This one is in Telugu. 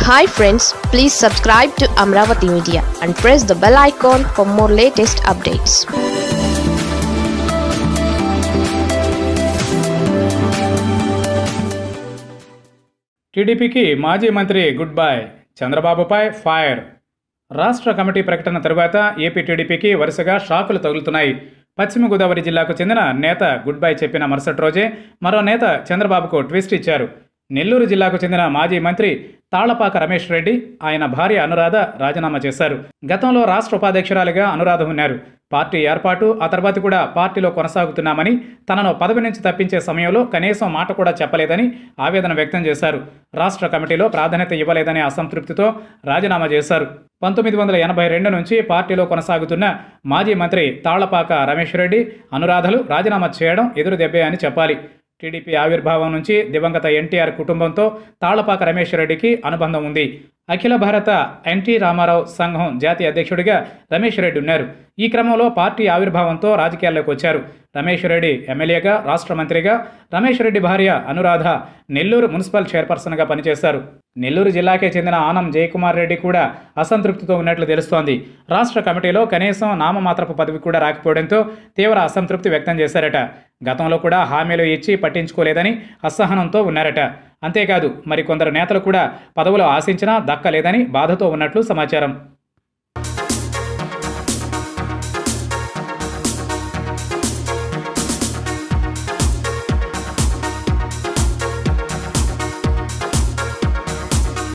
hi friends please subscribe to Amaravati media and press the bell icon for more latest updates టీడీపీకి మాజీ మంత్రి గుడ్ బై చంద్రబాబుపై ఫైర్ రాష్ట్ర కమిటీ ప్రకటన తరువాత ఏపీ టీడీపీకి వరుసగా షాకులు తగులుతున్నాయి పశ్చిమ గోదావరి జిల్లాకు చెందిన నేత గుడ్ బై చెప్పిన మరుసటి రోజే మరో నేత చంద్రబాబుకు ట్విస్ట్ ఇచ్చారు నెల్లూరు జిల్లాకు చెందిన మాజీ మంత్రి తాళ్లపాక రమేష్ రెడ్డి ఆయన భార్య అనురాధ రాజీనామా చేశారు గతంలో రాష్ట్ర ఉపాధ్యక్షురాలిగా అనురాధ ఉన్నారు పార్టీ ఏర్పాటు ఆ తర్వాత కూడా పార్టీలో కొనసాగుతున్నామని తనను పదవి నుంచి తప్పించే సమయంలో కనీసం మాట కూడా చెప్పలేదని ఆవేదన వ్యక్తం చేశారు రాష్ట్ర కమిటీలో ప్రాధాన్యత ఇవ్వలేదనే అసంతృప్తితో రాజీనామా చేశారు పంతొమ్మిది వందల ఎనభై రెండు నుంచి పార్టీలో కొనసాగుతున్న మాజీ మంత్రి తాళ్లపాక రమేష్ రెడ్డి అనురాధలు రాజీనామా చేయడం ఎదురు దెబ్బే అని చెప్పాలి టీడీపీ ఆవిర్భావం నుంచి దివంగత ఎన్టీఆర్ కుటుంబంతో తాళ్లపాక రమేష్ రెడ్డికి అనుబంధం ఉంది అఖిల భారత ఎన్టీ రామారావు సంఘం జాతీయ అధ్యక్షుడిగా రమేష్ రెడ్డి ఉన్నారు ఈ క్రమంలో పార్టీ ఆవిర్భావంతో రాజకీయాల్లోకి వచ్చారు రమేష్ రెడ్డి ఎమ్మెల్యేగా రాష్ట్ర మంత్రిగా రమేష్ రెడ్డి భార్య అనురాధ నెల్లూరు మున్సిపల్ చైర్పర్సన్గా పనిచేశారు నెల్లూరు జిల్లాకే చెందిన ఆనం జయకుమార్ రెడ్డి కూడా అసంతృప్తితో ఉన్నట్లు తెలుస్తోంది రాష్ట్ర కమిటీలో కనీసం నామమాత్రపు పదవి కూడా రాకపోవడంతో తీవ్ర అసంతృప్తి వ్యక్తం చేశారట గతంలో కూడా హామీలు ఇచ్చి పట్టించుకోలేదని అసహనంతో ఉన్నారట అంతేకాదు మరికొందరు నేతలు కూడా పదవులు ఆశించినా దక్కలేదని బాధతో ఉన్నట్లు సమాచారం